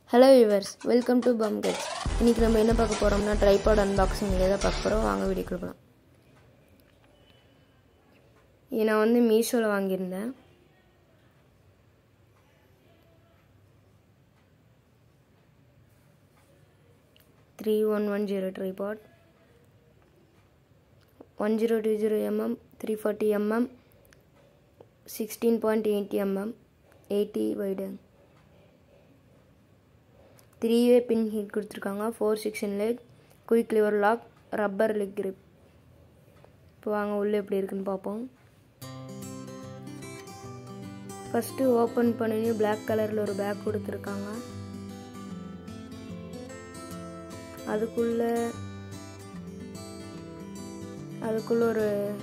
hello viewers welcome to பம் கெட்ஸ் இன்றைக்கி நம்ம என்ன பார்க்க போகிறோம்னா ட்ரைபாட் அன்பாக்சிங் தான் பார்க்க போகிறோம் வாங்க வீடியோ கொடுக்கலாம் இது நான் வந்து மீஷோவில் வாங்கியிருந்தேன் three one one zero tripod one zero two zero MM three forty MM sixteen point eighty MM eighty wide three way pan head கொடுத்துருக்காங்க four section leg quick lever lock rubber leg grip இப்போ வாங்க உள்ளே எப்படி இருக்குன்னு பார்ப்போம் first open பண்ணி black கலரில் ஒரு பேக் கொடுத்துருக்காங்க அதுக்குள்ள அதுக்குள்ள ஒரு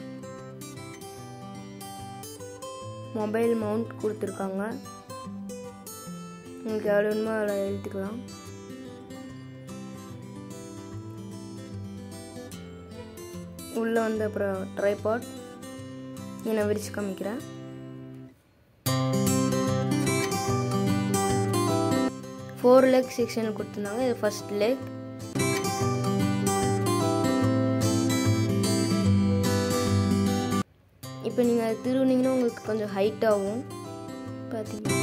மொபைல் மவுண்ட் கொடுத்துருக்காங்க உங்களுக்கு எவ்வளோ வேணுமோ அதில் எழுதிக்கலாம் உள்ளே வந்து அப்புறம் ட்ரைபாட் நான் விரிச்சு காமிக்கிறேன் ஃபோர் லெக் செக்ஷன் கொடுத்துருந்தாங்க இது ஃபர்ஸ்ட் லெக் இப்போ நீங்கள் அதை திருவுனீங்கன்னா உங்களுக்கு கொஞ்சம் ஹைட்டாகும் பார்த்தீங்கன்னா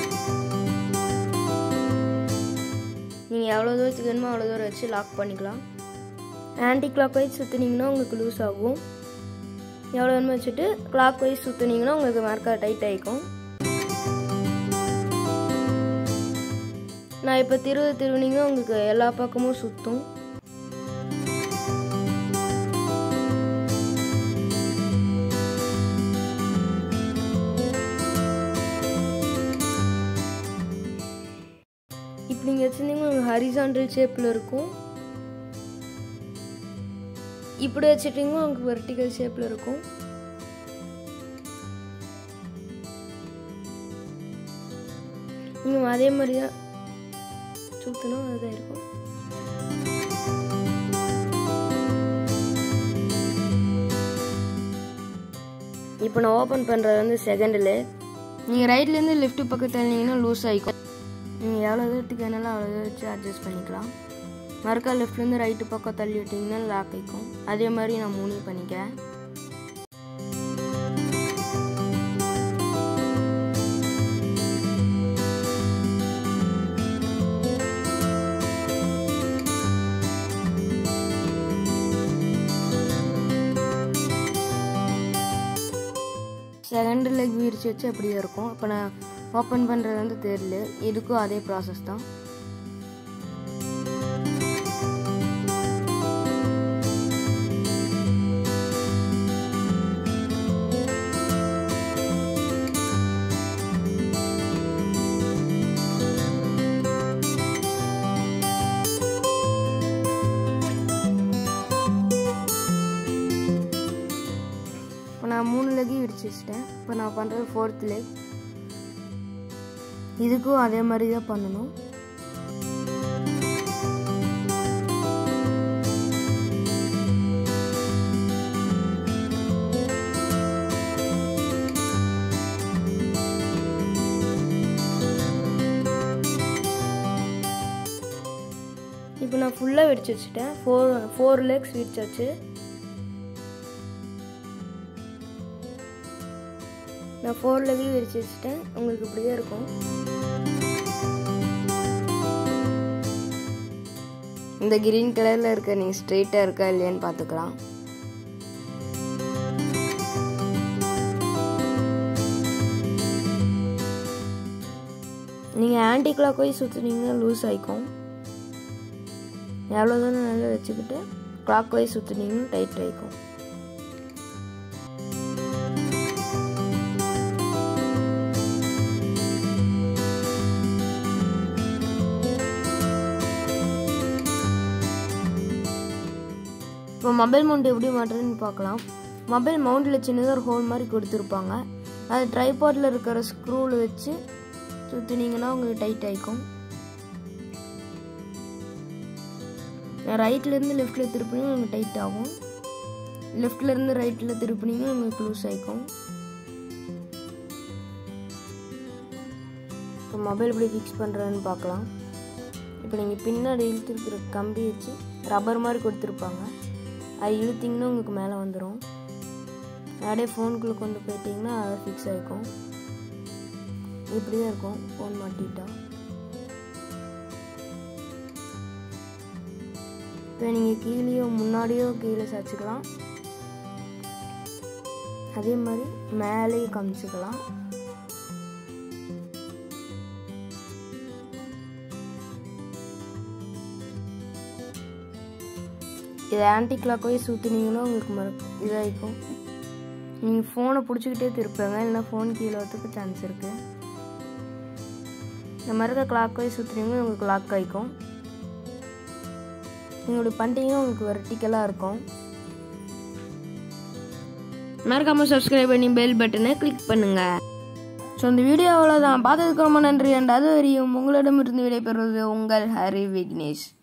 நீங்கள் எவ்வளோ தூரத்துக்கு வேணுமோ அவ்வளோ தூரம் வச்சு லாக் பண்ணிக்கலாம் ஆன்டி கிளாக் வைஸ் சுற்றுனீங்கன்னா உங்களுக்கு லூஸ் ஆகும் எவ்வளோ வேணுமோ வச்சுட்டு கிளாக் வைஸ் சுற்றுனீங்கன்னா உங்களுக்கு மார்க்காக டைட் ஆகிக்கும் நான் இப்போ திருவு திருவுனீங்கன்னா உங்களுக்கு எல்லா பக்கமும் சுற்றும் இப்படி நீங்கள் வச்சுருந்தீங்கன்னா உங்களுக்கு ஹரிசாண்டல் ஷேப்பில் இருக்கும் இப்படி வச்சுட்டிங்கன்னா உங்களுக்கு வெர்டிக்கல் ஷேப்பில் இருக்கும் நீங்கள் அதே மாதிரி தான் சுற்றணும் அதுதான் இருக்கும் இப்போ நான் ஓப்பன் பண்ணுறது வந்து செகண்டில் நீங்கள் ரைட்லேருந்து லெஃப்ட் பக்கத்தில் இருந்தீங்கன்னா லூஸ் ஆகிக்கும் நீங்கள் எவ்வளோ தூரத்துக்கு வேணாலும் அவ்வளோ தூரம் வச்சு அட்ஜஸ்ட் பண்ணிக்கலாம் மறுக்கா லெஃப்ட்லேருந்து ரைட்டு பக்கம் தள்ளி விட்டிங்கன்னா லாக் ஆகிக்கும் அதே மாதிரி நான் மூணையும் பண்ணிக்கிறேன் செகண்ட் லெக் விரிச்சு வச்சு அப்படியே இருக்கும் இப்போ நான் ஓப்பன் பண்ணுறது வந்து தெரியல இதுக்கும் அதே ப்ராசஸ் தான் இப்போ நான் மூணு லெக்கையும் விரிச்சு வச்சிட்டேன் இப்போ நான் பண்ணுறது ஃபோர்த் லெக் இதுக்கும் அதே மாதிரி தான் பண்ணணும் இப்போ நான் ஃபுல்லாக விரிச்சு வச்சுட்டேன் ஃபோர் ஃபோர் லெக்ஸ் விரிச்சாச்சு நான் ஃபோர் லெக்கையும் விரிச்சு வச்சுட்டேன் உங்களுக்கு இப்படி தான் இருக்கும் இந்த கிரீன் கலரில் இருக்க நீங்கள் ஸ்ட்ரெயிட்டாக இருக்கா இல்லையான்னு பார்த்துக்கலாம் நீங்கள் ஆன்டி கிளாக் வைஸ் சுற்றுனீங்கன்னா லூஸ் ஆகிக்கும் எவ்வளோ தானே நல்லா வச்சுக்கிட்டு கிளாக் வைஸ் சுற்றுனீங்கன்னா டைட் ஆகிக்கும் இப்போ மொபைல் மவுண்ட் எப்படி மாட்டுறதுன்னு பார்க்கலாம் மொபைல் மவுண்டில் சின்னதாக ஒரு ஹோல் மாதிரி கொடுத்துருப்பாங்க அது ட்ரைபாட்டில் இருக்கிற ஸ்க்ரூவில் வச்சு சுற்றினீங்கன்னா உங்களுக்கு டைட் ஆகிக்கும் ரைட்லேருந்து லெஃப்டில் திருப்பினீங்க உங்களுக்கு டைட் ஆகும் லெஃப்ட்லேருந்து ரைட்டில் திருப்பினீங்க உங்களுக்கு லூஸ் ஆகிக்கும் இப்போ மொபைல் எப்படி ஃபிக்ஸ் பண்ணுறதுன்னு பார்க்கலாம் இப்போ நீங்கள் பின்னாடி இழுத்துருக்கிற கம்பி வச்சு ரப்பர் மாதிரி கொடுத்துருப்பாங்க அது இழுத்திங்கன்னா உங்களுக்கு மேலே வந்துடும் அப்படியே ஃபோனுக்குள்ளே கொண்டு போயிட்டீங்கன்னா அது ஃபிக்ஸ் ஆகிக்கும் இப்படி தான் இருக்கும் ஃபோன் மாட்டிட்டா இப்போ நீங்கள் கீழேயோ முன்னாடியோ கீழே சாய்ச்சிக்கலாம் அதே மாதிரி மேலேயும் காமிச்சிக்கலாம் இதை ஆன்டி கிளாக் வைஸ் ஊற்றினீங்கன்னா உங்களுக்கு மறு இதாகிக்கும் நீங்கள் ஃபோனை பிடிச்சிக்கிட்டே திருப்புங்க இல்லைனா ஃபோன் கீழே வரத்துக்கு சான்ஸ் இருக்குது இந்த மாதிரி கிளாக் வைஸ் ஊற்றுனீங்கன்னா உங்களுக்கு லாக் ஆகிக்கும் நீங்கள் இப்படி பண்ணிட்டீங்கன்னா உங்களுக்கு வெர்டிக்கலாக இருக்கும் மறக்காமல் சப்ஸ்கிரைப் பண்ணி பெல் பட்டனை கிளிக் பண்ணுங்கள் ஸோ இந்த வீடியோ அவ்வளோதான் பார்த்ததுக்கு ரொம்ப நன்றி அண்ட் அது வரையும் உங்களிடமிருந்து விடைபெறுவது உங்கள் ஹரி விக்னேஷ்